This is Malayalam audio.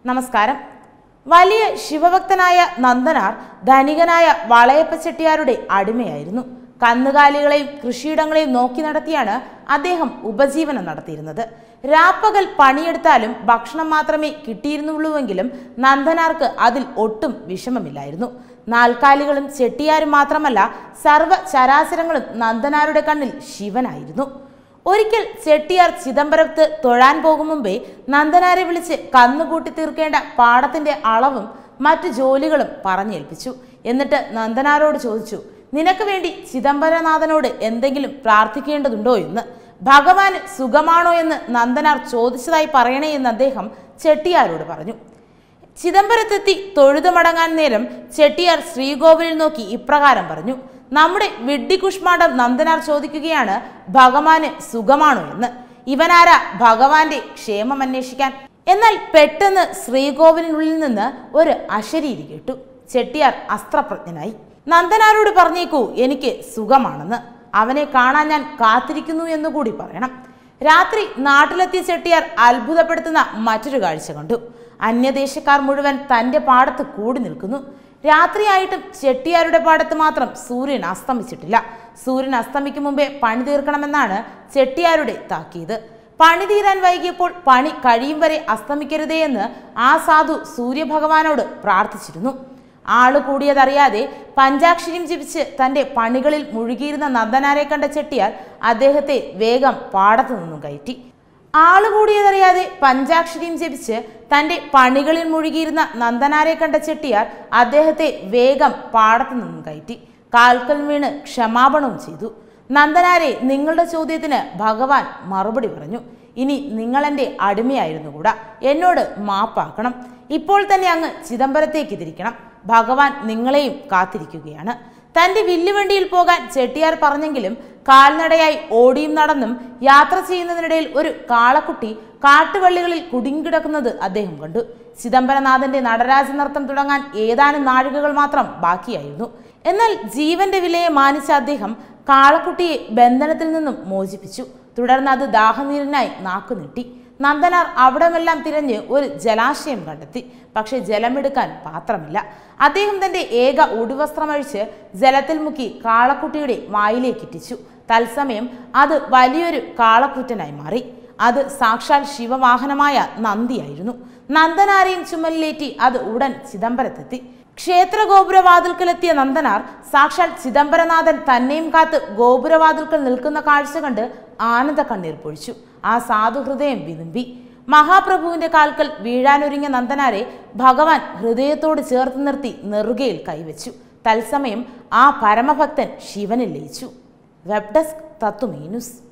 നമസ്കാരം വലിയ ശിവഭക്തനായ നന്ദനാർ ധനികനായ വളയപ്പ ചെട്ടിയാരുടെ അടിമയായിരുന്നു കന്നുകാലികളെയും കൃഷിയിടങ്ങളെയും നോക്കി നടത്തിയാണ് അദ്ദേഹം ഉപജീവനം നടത്തിയിരുന്നത് രാപ്പകൽ പണിയെടുത്താലും ഭക്ഷണം മാത്രമേ കിട്ടിയിരുന്നുള്ളൂവെങ്കിലും നന്ദനാർക്ക് അതിൽ ഒട്ടും വിഷമമില്ലായിരുന്നു നാൽക്കാലികളും ചെട്ടിയാരും മാത്രമല്ല സർവ്വ ചരാചരങ്ങളും നന്ദനാരുടെ കണ്ണിൽ ശിവനായിരുന്നു ഒരിക്കൽ ചെട്ടിയാർ ചിദംബരത്ത് തൊഴാൻ പോകും മുമ്പേ നന്ദനാരെ വിളിച്ച് കന്നുകൂട്ടി തീർക്കേണ്ട പാടത്തിന്റെ അളവും മറ്റു ജോലികളും പറഞ്ഞേൽപ്പിച്ചു എന്നിട്ട് നന്ദനാരോട് ചോദിച്ചു നിനക്ക് വേണ്ടി ചിദംബരനാഥനോട് എന്തെങ്കിലും പ്രാർത്ഥിക്കേണ്ടതുണ്ടോ എന്ന് ഭഗവാന് സുഖമാണോ എന്ന് നന്ദനാർ ചോദിച്ചതായി പറയണേ എന്ന് അദ്ദേഹം ചെട്ടിയാരോട് പറഞ്ഞു ചിദംബരത്തെത്തി തൊഴുതു മടങ്ങാൻ നേരം ചെട്ടിയാർ ശ്രീകോവിലിൽ നോക്കി ഇപ്രകാരം പറഞ്ഞു നമ്മുടെ വിഡ്ഢികുഷ്മാണ്ഡം നന്ദനാർ ചോദിക്കുകയാണ് ഭഗവാന് സുഖമാണോ എന്ന് ഇവനാരാ ഭഗവാന്റെ ക്ഷേമം അന്വേഷിക്കാൻ എന്നാൽ പെട്ടെന്ന് ശ്രീകോവിലിനുള്ളിൽ നിന്ന് ഒരു അശരീരി കേട്ടു ചെട്ടിയാർ അസ്ത്രപ്രജ്ഞനായി നന്ദനാരോട് പറഞ്ഞേക്കൂ എനിക്ക് സുഖമാണെന്ന് അവനെ കാണാൻ ഞാൻ കാത്തിരിക്കുന്നു എന്നുകൂടി പറയണം രാത്രി നാട്ടിലെത്തിയ ചെട്ടിയാർ അത്ഭുതപ്പെടുത്തുന്ന മറ്റൊരു കാഴ്ച കണ്ടു അന്യദേശക്കാർ മുഴുവൻ തന്റെ പാടത്ത് കൂടി നിൽക്കുന്നു രാത്രിയായിട്ടും ചെട്ടിയാരുടെ പാടത്ത് മാത്രം സൂര്യൻ അസ്തമിച്ചിട്ടില്ല സൂര്യൻ അസ്തമിക്കും മുമ്പേ പണി തീർക്കണമെന്നാണ് ചെട്ടിയാരുടെ താക്കീത് പണി തീരാൻ വൈകിയപ്പോൾ പണി കഴിയും വരെ അസ്തമിക്കരുതേ എന്ന് ആ സാധു സൂര്യഭഗവാനോട് പ്രാർത്ഥിച്ചിരുന്നു ആള് കൂടിയതറിയാതെ പഞ്ചാക്ഷരിയും ജപിച്ച് തന്റെ പണികളിൽ മുഴുകിയിരുന്ന നന്ദനാരെ കണ്ട ചെട്ടിയാർ അദ്ദേഹത്തെ വേഗം പാടത്തു നിന്നും കയറ്റി ആള് കൂടിയതറിയാതെ പഞ്ചാക്ഷരിയും ജപിച്ച് തന്റെ പണികളിൽ മുഴുകിയിരുന്ന നന്ദനാരെ കണ്ട ചെട്ടിയാർ അദ്ദേഹത്തെ വേഗം പാടത്തു നിന്നും കയറ്റി കാൽക്കൽ വീണ് ക്ഷമാപണവും ചെയ്തു നന്ദനാരെ നിങ്ങളുടെ ചോദ്യത്തിന് ഭഗവാൻ മറുപടി പറഞ്ഞു ഇനി നിങ്ങൾ എൻ്റെ അടിമയായിരുന്നു കൂടാ എന്നോട് മാപ്പാക്കണം ഇപ്പോൾ തന്നെ അങ്ങ് ചിദംബരത്തേക്ക് തിരിക്കണം ഭഗവാൻ നിങ്ങളെയും കാത്തിരിക്കുകയാണ് തന്റെ വില്ലുവണ്ടിയിൽ പോകാൻ ചെട്ടിയാർ പറഞ്ഞെങ്കിലും കാൽനടയായി ഓടിയും നടന്നും യാത്ര ചെയ്യുന്നതിനിടയിൽ ഒരു കാളക്കുട്ടി കാട്ടുവള്ളികളിൽ കുടുങ്ങിക്കിടക്കുന്നത് അദ്ദേഹം കണ്ടു ചിദംബരനാഥന്റെ നടരാജ നൃത്തം തുടങ്ങാൻ ഏതാനും നാഴികകൾ മാത്രം ബാക്കിയായിരുന്നു എന്നാൽ ജീവന്റെ വിലയെ മാനിച്ച അദ്ദേഹം കാളക്കുട്ടിയെ ബന്ധനത്തിൽ നിന്നും മോചിപ്പിച്ചു തുടർന്ന് അത് ദാഹനീരിനായി നാക്കുനീട്ടി നന്ദനാർ അവിടമെല്ലാം തിരഞ്ഞ് ഒരു ജലാശയം കണ്ടെത്തി പക്ഷെ ജലമെടുക്കാൻ പാത്രമില്ല അദ്ദേഹം തന്റെ ഏക ഉടുവസ്ത്രമഴിച്ച് ജലത്തിൽ മുക്കി കാളക്കുട്ടിയുടെ വായിലേക്ക് ഇറ്റിച്ചു തത്സമയം അത് വലിയൊരു കാളക്കുറ്റനായി മാറി അത് സാക്ഷാൽ ശിവവാഹനമായ നന്ദിയായിരുന്നു നന്ദനാരെയും ചുമലിലേറ്റി അത് ഉടൻ ചിദംബരത്തെത്തി ക്ഷേത്ര ഗോപുരവാതിൽക്കലെത്തിയ നന്ദനാർ സാക്ഷാൽ ചിദംബരനാഥൻ തന്നെയും കാത്ത് ഗോപുരവാതിൽക്കൽ നിൽക്കുന്ന കാഴ്ച കണ്ട് ആനന്ദ കണ്ണീർ പൊഴിച്ചു ആ സാധുഹൃദയം വിതുമ്പി മഹാപ്രഭുവിന്റെ കാൽക്കൽ വീഴാനൊരുങ്ങിയ നന്ദനാരെ ഭഗവാൻ ഹൃദയത്തോട് ചേർത്ത് നിർത്തി നെറുകയിൽ കൈവച്ചു തത്സമയം ആ പരമഭക്തൻ ശിവനിൽ ലയിച്ചു വെബ് ഡെസ്ക് തത്വമീ ന്യൂസ്